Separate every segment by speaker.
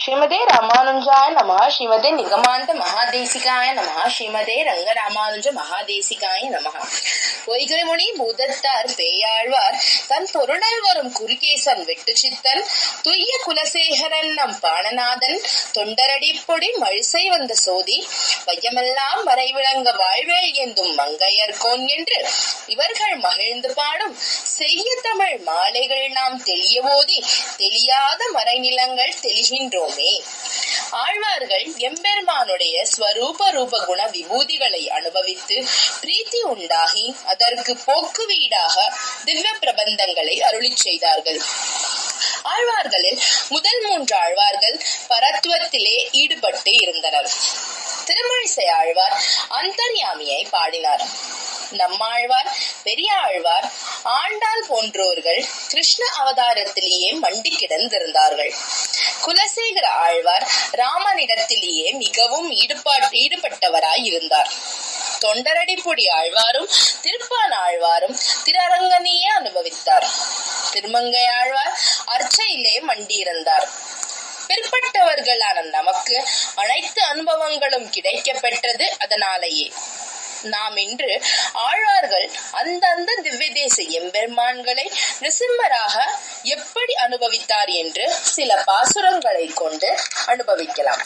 Speaker 1: ஸ்ரீமதே ராமானுஜாய நம ஸ்ரீமதே நிகமாந்த மகாதேசிகாய நம ஸ்ரீமதே ரங்கராமானுஜ மகாதேசிகாய நம பொய்கைமுனி பூதத்தார் பேயாழ்வார் தன் பொருணல் வரும் குருகேசன் வெட்டு சித்தன் துய்ய குலசேகரன் நம் பாணநாதன் தொண்டரடிப்பொடி மழிசை வந்த சோதி வையமெல்லாம் வரைவிளங்க வாழ்வேல் ஏந்தும் மங்கையர்கோன் என்று இவர்கள் மகிழ்ந்து பாடும் செய்ய தமிழ் மாலைகள் நாம் தெளிய ஓதி தெளியாத மறைநிலங்கள் தெளிகின்றோமே ஆழ்வார்கள் எம்பெருமானுடைய ஸ்வரூப ரூப குண விபூதிகளை அனுபவித்து பிரீத்தி உண்டாகி அதற்கு போக்கு வீடாக திவ்ய பிரபந்தங்களை அருளிச் செய்தார்கள் ஆழ்வார்களில் முதல் மூன்று ஆழ்வார்கள் பரத்துவத்திலே ஈடுபட்டு இருந்தனர் திருமழிசை ஆழ்வார் அந்தர்யாமியை பாடினார் நம்மாழ்வார் பெரிய ஆழ்வார் ஆண்டாள் போன்றோர்கள் கிருஷ்ண அவதாரத்திலேயே மண்டி கிடந்திருந்தார்கள் குலசேகர ஆழ்வார் ராமனிடத்திலேயே மிகவும் ஈடுபாட் ஈடுபட்டவராய் இருந்தார் தொண்டரடிப்புடி ஆழ்வாரும் திருப்பான் ஆழ்வாரும் திருஅரங்கனையே அனுபவித்தார் திருமங்கை ஆழ்வார் அர்ச்சையிலே மண்டியிருந்தார் பிற்பட்டவர்களான நமக்கு அனைத்து அனுபவங்களும் கிடைக்க பெற்றது அதனாலேயே நாம் இன்று ஆழ்வார்கள் அந்தந்த திவ்ய தேச எம்பெருமான்களை நிசிம்மராக எப்படி அனுபவித்தார் என்று சில பாசுரங்களை கொண்டு அனுபவிக்கலாம்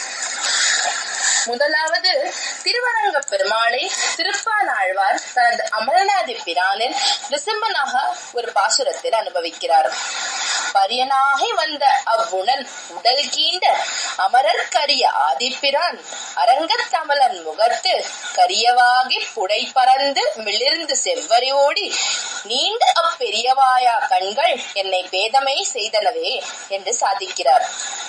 Speaker 1: முதலாவது திருவரங்க பெருமாளை திருப்பானாழ்வார் தனது அமரநாதி பிரானில் நிசிம்மனாக ஒரு பாசுரத்தில் அனுபவிக்கிறார் பரியனாகி வந்த அவ்வுணன் உடல் கீண்ட அமரர்கரிய ஆதிப்பிரான் அரங்கத் தமலன் முகத்து கரியவாகி புடை பறந்து மிளிர்ந்து செவ்வரி ஓடி நீண்ட அப்பெரியவாயா கண்கள் என்னை பேதமை செய்தனவே என்று சாதிக்கிறார்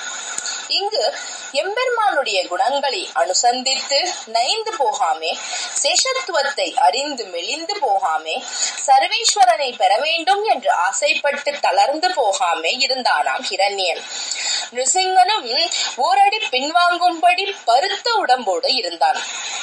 Speaker 1: இங்கு எம்பெருமானுடைய குணங்களை அனுசந்தித்து நைந்து போகாமே சேஷத்துவத்தை அறிந்து மெலிந்து போகாமே சர்வேஸ்வரனை பெற வேண்டும் என்று ஆசைப்பட்டு தளர்ந்து போகாமே இருந்தானாம் ஹிரண்யன் நிருசிங்கனும் ஓரடி பின்வாங்கும்படி பருத்த உடம்போடு இருந்தான்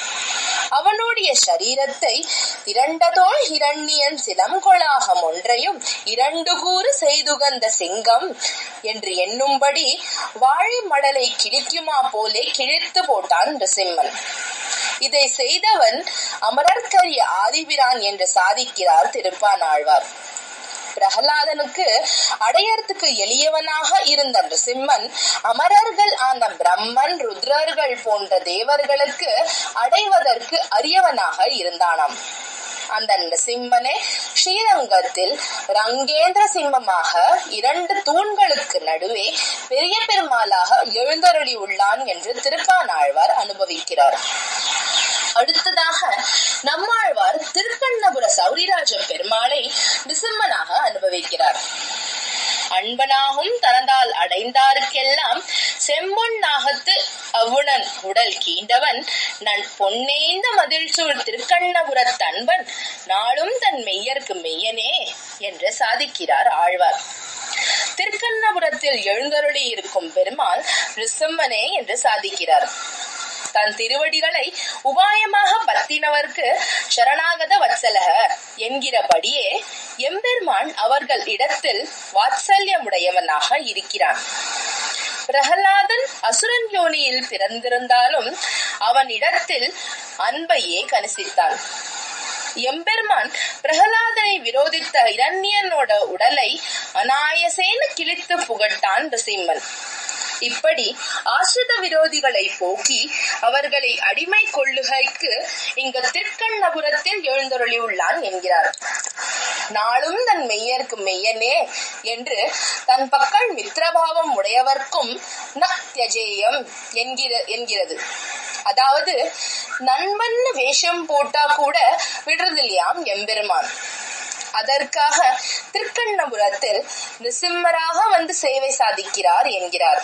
Speaker 1: அவனுடைய சரீரத்தை இரண்டதோள் இரண்யன் சிலங்கொளாகம் ஒன்றையும் இரண்டு கூறு செய்துகந்த சிங்கம் என்று எண்ணும்படி வாழை மடலை கிழிக்குமா போலே கிழித்து போட்டான் நிருசிம்மன் இதை செய்தவன் அமரர்கரிய ஆதிபிரான் என்று சாதிக்கிறார் திருப்பான் ஆழ்வார் பிரகலாதனுக்கு அடையறதுக்கு எளியவனாக இருந்த நிருசிம்மன் அமரர்கள் ஆன பிரம்மன் ருத்ரர்கள் போன்ற தேவர்களுக்கு அடைவதற்கு அரியவனாக இருந்தானாம் அந்த நிருசிம்மனே ஸ்ரீரங்கத்தில் ரங்கேந்திர சிம்மமாக இரண்டு தூண்களுக்கு நடுவே பெரிய பெருமாளாக எழுந்தருளி உள்ளான் என்று திருப்பானாழ்வார் அனுபவிக்கிறார் அடுத்ததாக நம்மாழ்வார் திருக்கண்ணபுர சௌரிராஜ பெருமாளை நிசிம்மனாக அனுபவிக்கிறார் அன்பனாகும் தனதால் அடைந்தாருக்கெல்லாம் செம்பொன் நாகத்து அவுணன் உடல் கீண்டவன் நன் பொன்னேந்த மதில் சூழ் திருக்கண்ணபுரத் தன்பன் நாளும் தன் மெய்யர்க்கு மெய்யனே என்று சாதிக்கிறார் ஆழ்வார் திருக்கண்ணபுரத்தில் எழுந்தருளி இருக்கும் பெருமாள் ரிசம்மனே என்று சாதிக்கிறார் தன் திருவடிகளை உபாயமாக பத்தினவர்க்கு சரணாகத வத்சலக என்கிறபடியே எம்பெருமான் அவர்கள் இடத்தில் வாத்சல்யமுடையவனாக இருக்கிறான் பிரகலாதன் அசுரன் யோனியில் பிறந்திருந்தாலும் அவன் இடத்தில் அன்பையே கணிசித்தான் எம்பெருமான் பிரகலாதனை விரோதித்த இரண்யனோட உடலை அநாயசேன கிழித்து புகட்டான் ரிசிம்மன் இப்படி ஆசிரித விரோதிகளை போக்கி அவர்களை அடிமை கொள்ளுகைக்கு இங்கு திருக்கண்ணபுரத்தில் எழுந்தருளியுள்ளான் என்கிறார் நாளும் தன் மெய்யர்க்கு மெய்யனே என்று தன் பக்கம் மித்திரபாவம் உடையவர்க்கும் ந தியஜேயம் என்கிற என்கிறது அதாவது நண்பன் வேஷம் போட்டா கூட விடுறதில்லையாம் எம்பெருமான் அதற்காக திருக்கண்ணபுரத்தில் நிசிம்மராக வந்து சேவை சாதிக்கிறார் என்கிறார்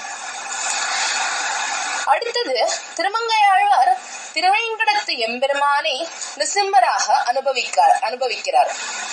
Speaker 1: அடுத்தது திருமங்கையாழ்வார் திருவேங்கடத்து எம்பெருமானை நிசிம்மராக அனுபவிக்க அனுபவிக்கிறார்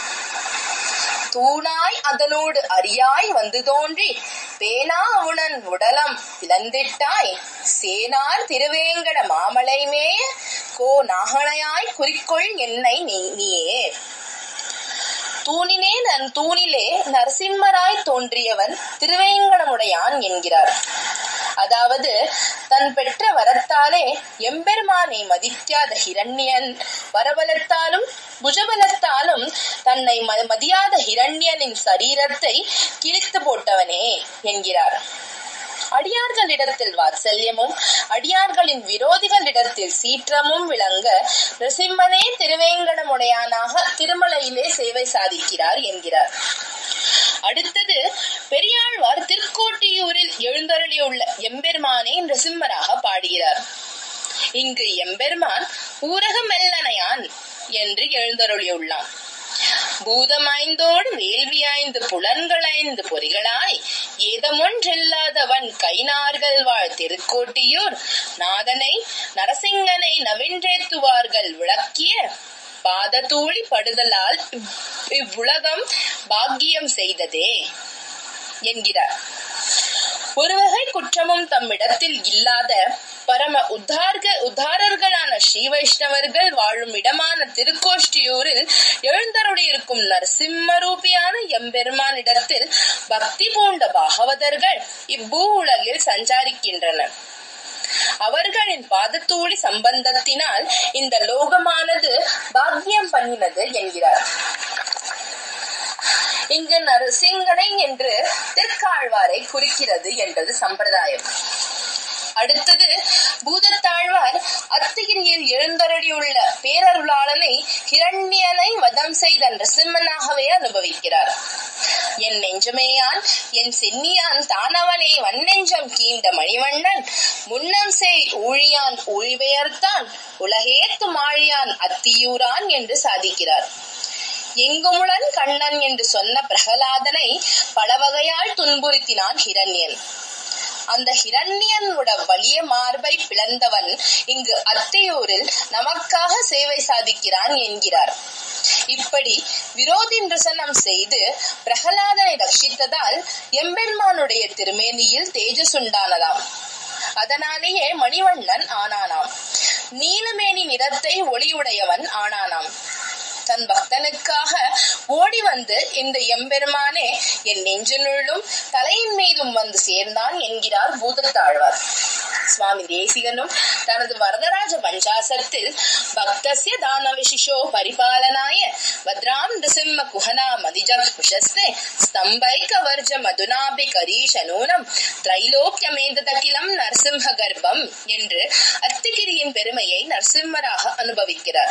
Speaker 1: தூணாய் அதனோடு அரியாய் வந்து தோன்றி பேனா உணன் உடலம் பிளந்திட்டாய் சேனார் திருவேங்கட மாமலை மேய கோ நாகனையாய் குறிக்கொள் என்னை நீயே தூணினே நன் தூணிலே நரசிம்மராய் தோன்றியவன் திருவேங்கடமுடையான் என்கிறார் அதாவது தன் பெற்ற வரத்தாலே எம்பெருமானை மதிக்காத ஹிரண்யன் வரபலத்தாலும் புஜபலத்தாலும் தன்னை ம- மதியாத ஹிரண்யனின் சரீரத்தை கிழித்து போட்டவனே என்கிறார் அடியார்களிடத்தில் வாத்சல்யமும் அடியார்களின் விரோதிகளிடத்தில் சீற்றமும் விளங்க நரசிம்மனே திருவேங்கடமுடையானாக திருமலையிலே சேவை சாதிக்கிறார் என்கிறார் அடுத்தது பெரியாழ்வார் திருக்கோட்டியூரில் எழுந்தருளியுள்ள எம்பெருமானே நரசிம்மராக பாடுகிறார் இங்கு எம்பெருமான் ஊரகமெல்லனையான் என்று எழுந்தருளியுள்ளான் பூதமைந்தோடு வேள்வி ஐந்து புலன்களைந்து பொறிகளாய் ஏதமொன்றில்லாதவன் கைநார்கள் வாழ் திருக்கோட்டியூர் நாதனை நரசிங்கனை நவின்றேத்துவார்கள் விளக்கிய பாததூளி படுதலால் இவ்- இவ்வுலகம் பாக்கியம் செய்ததே என்கிறார் ஒருவகை குற்றமும் தம்மிடத்தில் இல்லாத பரம உத்தார்க உத்தாரர்களான ஸ்ரீ வைஷ்ணவர்கள் வாழும் இடமான திருக்கோஷ்டியூரில் எழுந்தருளியிருக்கும் நரசிம்ம ரூபியான எம்பெருமானிடத்தில் பக்தி பூண்ட பாகவதர்கள் இப்பூ உலகில் சஞ்சாரிக்கின்றனர் அவர்களின் பாதத்தூளி சம்பந்தத்தினால் இந்த லோகமானது பாக்கியம் பண்ணினது என்கிறார் இங்கு நரசிங்கனை என்று திருக்காழ்வாரை குறிக்கிறது என்பது சம்பிரதாயம் அடுத்தது பூதத்தாழ்வார் அத்திகிரியில் எழுந்தருளியுள்ள பேரருளாளனை ஹிரண்யனை வதம் செய்த நரசிம்மனாகவே அனுபவிக்கிறார் என் நெஞ்சமேயான் என் சென்னியான் தானவனே வன்னெஞ்சம் கீண்ட மணிவண்ணன் முன்னம் செய் ஊழியான் ஊழிபெயர்த்தான் உலகேத்து மாழியான் அத்தியூரான் என்று சாதிக்கிறார் எங்குமுளன் கண்ணன் என்று சொன்ன பிரகலாதனை பல வகையால் துன்புறுத்தினான் ஹிரண்யன் அந்த ஹிரண்யனோட வலிய மார்பை பிளந்தவன் இங்கு அத்தையூரில் நமக்காக சேவை சாதிக்கிறான் என்கிறார் இப்படி விரோதி நிரசனம் செய்து பிரகலாதனை ரட்சித்ததால் எம்பெருமானுடைய திருமேனியில் தேஜஸ் உண்டானதாம் அதனாலேயே மணிவண்ணன் ஆனானாம் நீலமேனி நிறத்தை ஒளியுடையவன் ஆனானாம் தன் பக்தனுக்காக ஓடி வந்து இந்த எம்பெருமானே என் நெஞ்சினுள்ளும் தலையின் மீதும் வந்து சேர்ந்தான் என்கிறார் பூதத்தாழ்வார் சுவாமி தேசிகனும் தனது வரதராஜ பஞ்சாசத்தில் பக்தஸ்ய தானவிசிஷோ பரிபாலனாய பத்ராம் நிருசிம்ம குஹனா மதிஜ புஷஸ்தே ஸ்தம்பைக வர்ஜ மதுனாபி கரீஷனூனம் திரைலோக்கியமேந்ததகிலம் நரசிம்ம கர்ப்பம் என்று அத்திகிரியின் பெருமையை நரசிம்மராக அனுபவிக்கிறார்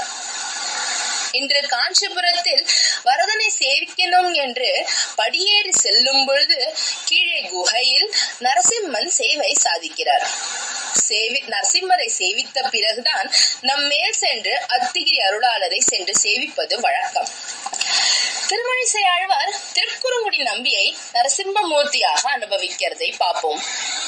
Speaker 1: இன்று காஞ்சிபுரத்தில் வரதனை சேவிக்கணும் என்று படியேறி செல்லும் பொழுது கீழே குகையில் நரசிம்மன் சேவை சாதிக்கிறார் சேவி நரசிம்மரை சேவித்த பிறகுதான் நம் மேல் சென்று அத்திகிரி அருளாளரை சென்று சேவிப்பது வழக்கம் திருமழிசை ஆழ்வார் திருக்குறுங்குடி நம்பியை நரசிம்மமூர்த்தியாக அனுபவிக்கிறதை பார்ப்போம்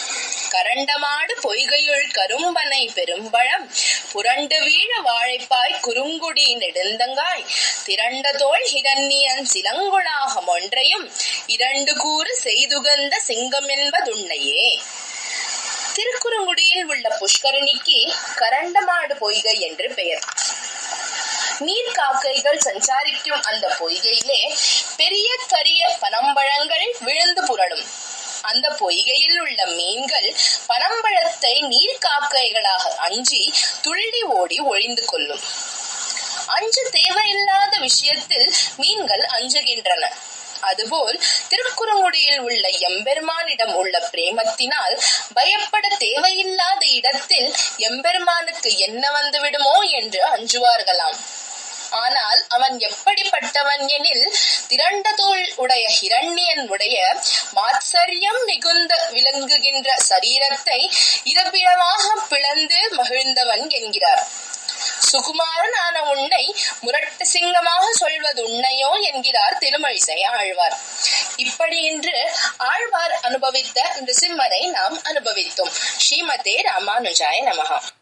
Speaker 1: கரண்டமாடு பொய்கையுள் கரும்பனை பெரும்பழம் புரண்டு வீழ வாழைப்பாய் குறுங்குடி நெடுந்தங்காய் திரண்ட தோள் ஹிரண்யன் சிலங்குளாகம் ஒன்றையும் இரண்டு கூறு செய்துகந்த சிங்கம் என்பதுண்ணையே திருக்குறுங்குடியில் உள்ள புஷ்கரணிக்கு கரண்டமாடு பொய்கை என்று பெயர் நீர்க்காக்கைகள் சஞ்சாரிக்கும் அந்த பொய்கையிலே பெரிய கரிய பனம்பழங்கள் விழுந்து புரளும் அந்த பொய்கையில் உள்ள மீன்கள் பனம்பழத்தை நீர்க்காக்கைகளாக அஞ்சி துள்ளி ஓடி ஒழிந்து கொள்ளும் அஞ்சு தேவையில்லாத விஷயத்தில் மீன்கள் அஞ்சுகின்றன அதுபோல் திருக்குறங்குடியில் உள்ள எம்பெருமானிடம் உள்ள பிரேமத்தினால் பயப்பட தேவையில்லாத இடத்தில் எம்பெருமானுக்கு என்ன வந்துவிடுமோ என்று அஞ்சுவார்களாம் ஆனால் அவன் எப்படிப்பட்டவன் எனில் திரண்ட தோள் உடைய ஹிரண்யன் உடைய மாத்சரியம் மிகுந்த விளங்குகின்ற சரீரத்தை இரபிடமாக பிளந்து மகிழ்ந்தவன் என்கிறார் சுகுமாரனான உன்னை முரட்டு சிங்கமாக சொல்வது உன்னையோ என்கிறார் திருமழிசை ஆழ்வார் இப்படி இன்று ஆழ்வார் அனுபவித்த நிருசிம்மரை நாம் அனுபவித்தோம் ஸ்ரீமதே ராமானுஜாய நமகா